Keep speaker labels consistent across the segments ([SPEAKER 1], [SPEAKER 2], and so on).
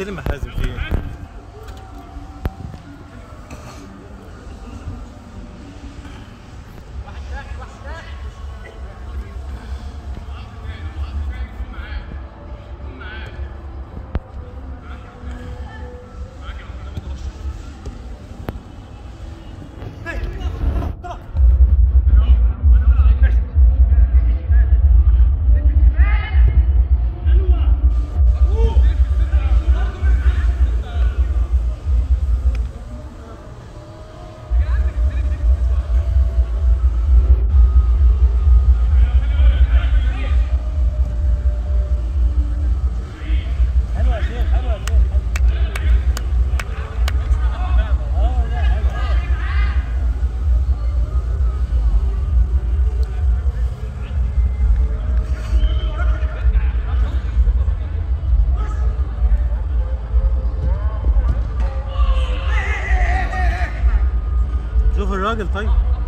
[SPEAKER 1] استلم يا حازم في ايه؟ حلوه يا شيخ حلوه يا شيخ اه لا حلوه شوف الراجل طيب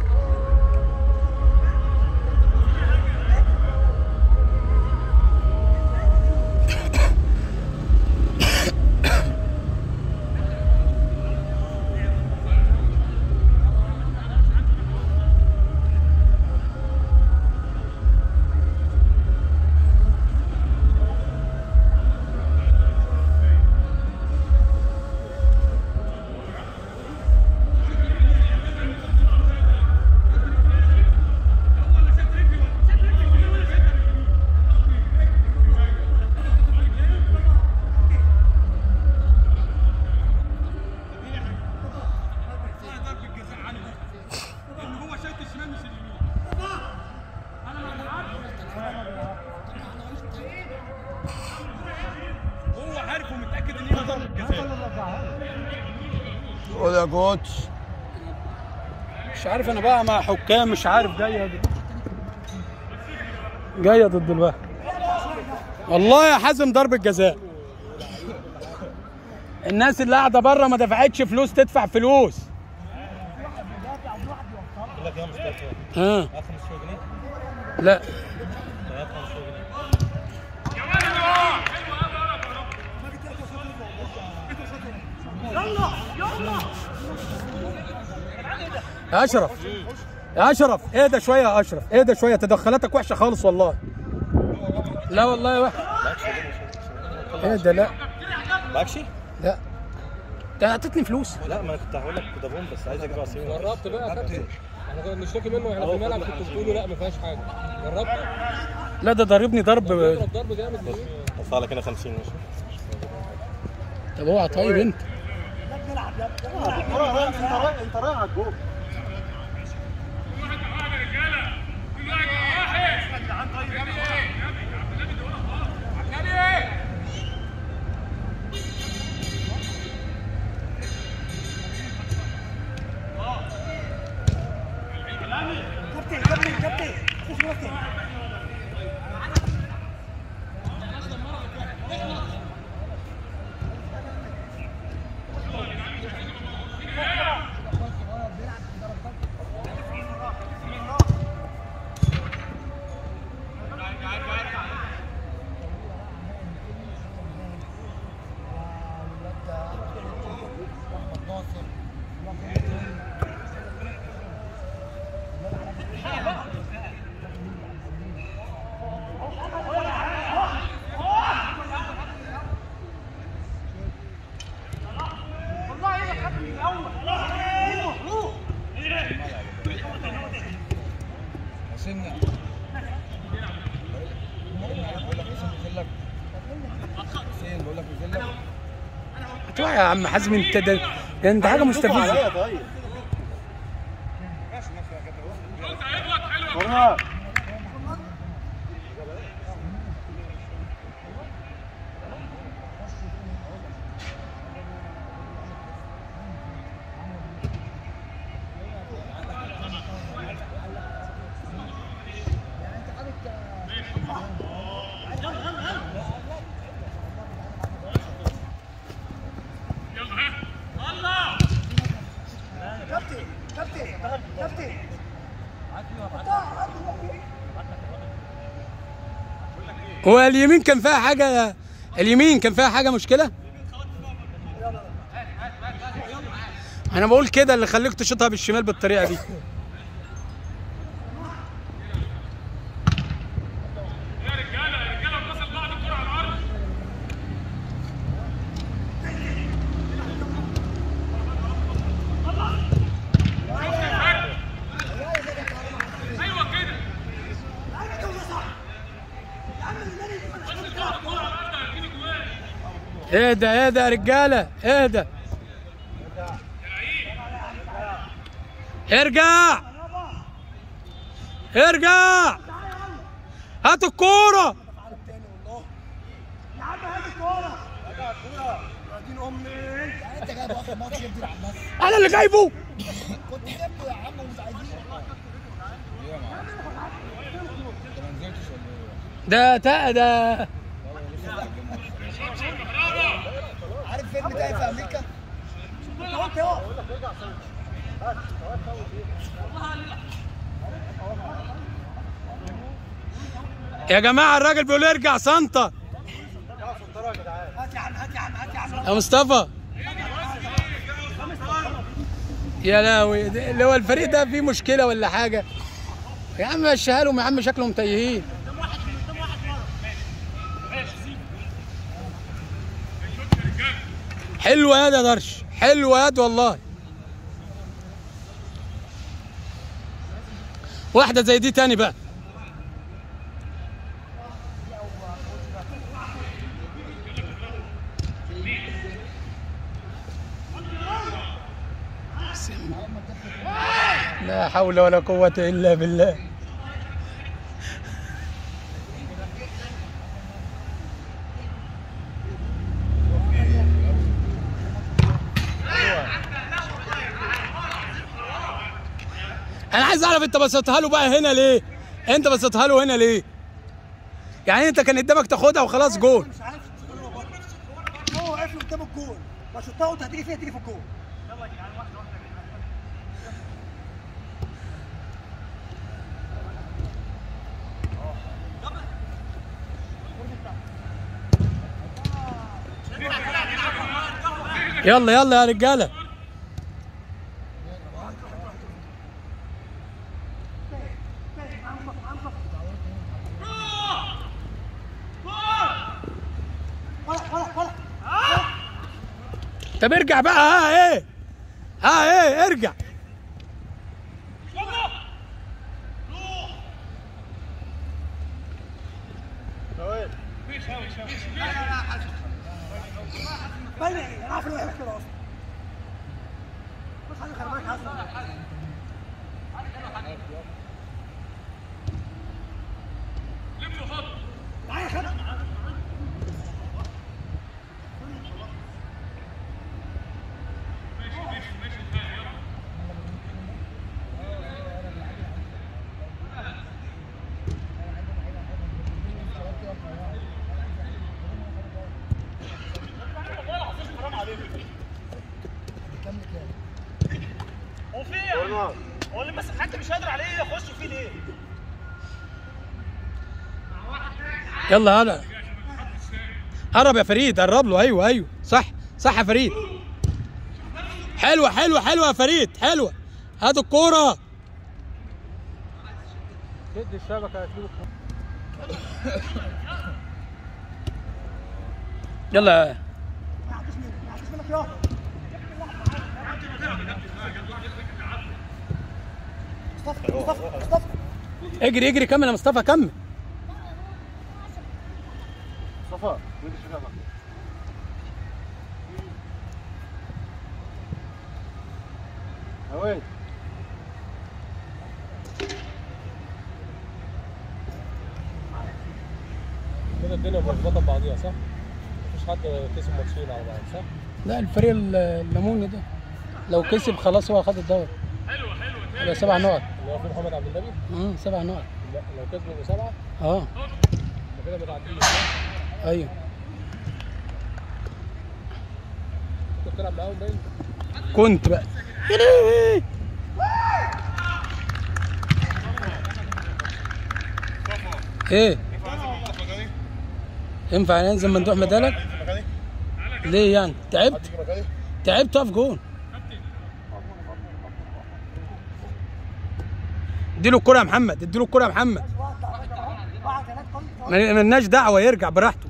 [SPEAKER 2] هو عارف ومتاكد ان هي ضربه جزاء
[SPEAKER 3] قول يا كوتش
[SPEAKER 4] مش عارف انا بقى مع حكام مش عارف جايه ضد- جايه ضد الوهم والله يا حازم ضربة جزاء الناس اللي قاعده بره ما دفعتش فلوس تدفع فلوس
[SPEAKER 1] يقول لك يا مصطفى
[SPEAKER 4] ها
[SPEAKER 1] معاك 15 جنيه؟
[SPEAKER 4] لا
[SPEAKER 1] معاك 15 جنيه
[SPEAKER 4] يا اشرف يا اشرف اهدى شويه يا اشرف اهدى شويه تدخلاتك وحشه خالص والله لا والله وحش اهدى لا
[SPEAKER 1] معكش؟
[SPEAKER 4] لا انت اعطيتني فلوس
[SPEAKER 1] لا ما انا كنت هقول لك فودافون بس عايز اجيب عصير
[SPEAKER 5] جربت بقى يا كابتن احنا كنا بنشتكي منه واحنا في الملعب كنت بتقول له لا ما فيهاش حاجه جربت
[SPEAKER 4] لا ده ضربني ضرب
[SPEAKER 5] ضرب ضرب جامد ليه؟
[SPEAKER 1] ادفع لك هنا 50 ماشي
[SPEAKER 4] طب اوعى طيب انت
[SPEAKER 2] انت رايح على الجول
[SPEAKER 3] حسين بقول لك حسين نزل لك حسين بقول لك نزل لك
[SPEAKER 4] هتوعى يا عم حازم انت ده ده انت حاجه مستفزه
[SPEAKER 2] طيب
[SPEAKER 4] هو اليمين كان فيها حاجه اليمين كان فيها حاجه مشكله انا بقول كده اللي خليك تشوطها بالشمال بالطريقه دي اهدى اهدى يا رجاله اهدى ارجع ارجع هات الكوره
[SPEAKER 3] انت جايب اخر ماتش يبدي يلعب بس
[SPEAKER 4] انا اللي جايبه
[SPEAKER 3] كنت جبته يا عم ومش عايزين ليه يا معلم؟ انت ما نزلتش ولا ايه؟
[SPEAKER 4] ده تا ده
[SPEAKER 3] عارف فيلم تاني في امريكا؟
[SPEAKER 4] يا جماعه الراجل بيقول ارجع سنتر يا مصطفى يا لاوي ده- اللي هو الفريق ده فيه مشكله ولا حاجه يا عم مشيها لهم يا عم شكلهم تايهين حلوه يا ده درش حلوه يد والله واحده زي دي تاني بقى لا حول ولا قوة إلا بالله أنا عايز أعرف أنت بسطتها له بقى هنا ليه؟ أنت بسطتها له هنا ليه؟ يعني أنت كان قدامك تاخدها وخلاص جول
[SPEAKER 6] مش عارف هو واقف له قدام الجول فشطها وانت هتيجي فيها تيجي في الجول
[SPEAKER 4] يلا يلا يا رجالة طب ارجع بقى ها ايه ها ايه ارجع
[SPEAKER 6] باينه ايه انا عارف انه هيعمل كده اصلا بص عليه خلي بالك حسن تعالى خد
[SPEAKER 2] هو في ايه؟ هو اللي ماسك حد مش قادر عليه يخش فيه ليه؟
[SPEAKER 4] يلا هلا قرب يا فريد قرب له ايوه ايوه صح صح يا فريد حلوه حلوه حلوه يا فريد حلوه هات الكوره
[SPEAKER 5] شد الشبكه هتجيب
[SPEAKER 4] يلا
[SPEAKER 6] ما يعديش منك ما يعديش منك يا مصطفى مصطفى مصطفى
[SPEAKER 4] اجري اجري كمل يا مصطفى كمل
[SPEAKER 1] مصطفى وين الشباب وين
[SPEAKER 5] كده الدنيا مرتبطه ببعضيها صح؟ مفيش حد كسب ماتشين على بعض صح؟
[SPEAKER 4] لا الفريق ال- الليموني ده لو كسب خلاص هو خد الدوري حلو حلو يبقى سبع نقط
[SPEAKER 5] اللي هو في محمد عبد النبي
[SPEAKER 4] امم سبع نقط
[SPEAKER 5] لا لو كسبوا يبقوا سبعه
[SPEAKER 4] اه
[SPEAKER 5] يبقى كده متعدين صح؟
[SPEAKER 4] ايوه
[SPEAKER 5] كنت بتلعب معاهم باين؟
[SPEAKER 4] كنت بقى ايه ينفع ننزل مندوح مدالك ليه يعني تعبت تعبت اقف جون اديله الكرة يا محمد اديله الكرة يا محمد
[SPEAKER 6] واحد واحد ثلاثة كل
[SPEAKER 4] ما- ملناش دعوة يرجع براحته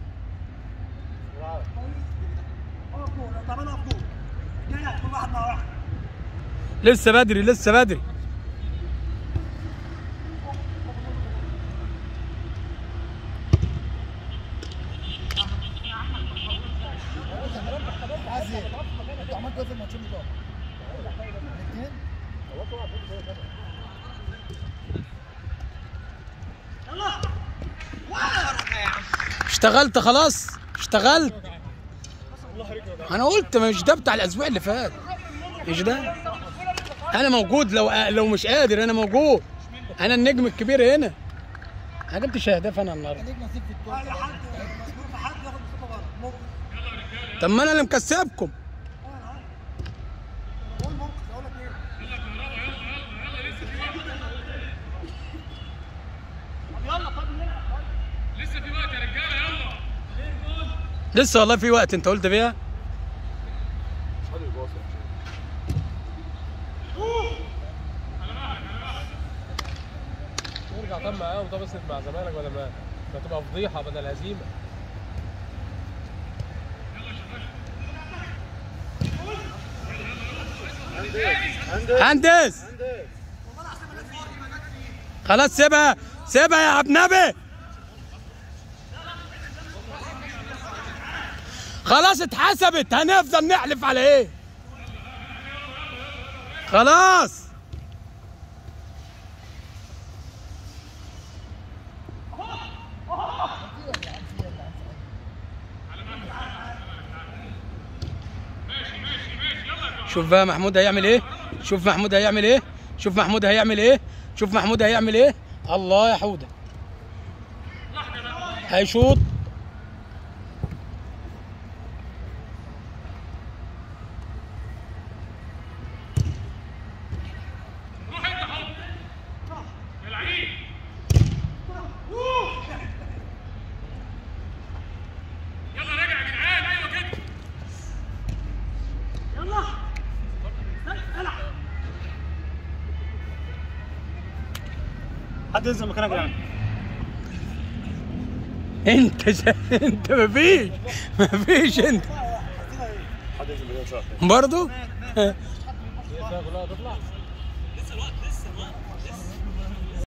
[SPEAKER 6] اقف جول طب انا اقف جول جاي كل واحد مع واحد
[SPEAKER 4] لسه بدري لسه بدري
[SPEAKER 3] عايز ايه؟ انت عملت ايه في الماتشين بتوعك؟ الاثنين؟
[SPEAKER 4] اشتغلت خلاص اشتغلت انا قلت مش ده بتاع الاسبوع اللي فات مش ده انا موجود لو لو مش قادر انا موجود انا النجم الكبير هنا ما جبتش اهداف انا النهارده
[SPEAKER 3] ليك نصيب في الكوره
[SPEAKER 6] اي حد مسؤول في حد ياخد مصطفى غلط ممكن
[SPEAKER 4] طب ما انا اللي مكسبكم
[SPEAKER 6] قول ممكن اقول لك ايه
[SPEAKER 4] لسه والله في وقت انت قلت فيها
[SPEAKER 5] ارجع طب معاهم طب اسند مع زمالك بدل ما ما تبقى فضيحه بدل هزيمه
[SPEAKER 4] هندس خلاص سيبها سيبها يا عبد نبي خلاص اتحسبت هنفضل نحلف على ايه خلاص شوف بقى محمود هيعمل ايه شوف محمود هيعمل ايه شوف محمود هيعمل ايه شوف محمود هيعمل ايه الله يا حوده هيشوط
[SPEAKER 2] حد ينزل مكانك يا جدعان
[SPEAKER 4] انت ش... انت مفيش مفيش انت
[SPEAKER 2] حد ينزل مكانك
[SPEAKER 4] برضو
[SPEAKER 5] هي كلها تطلع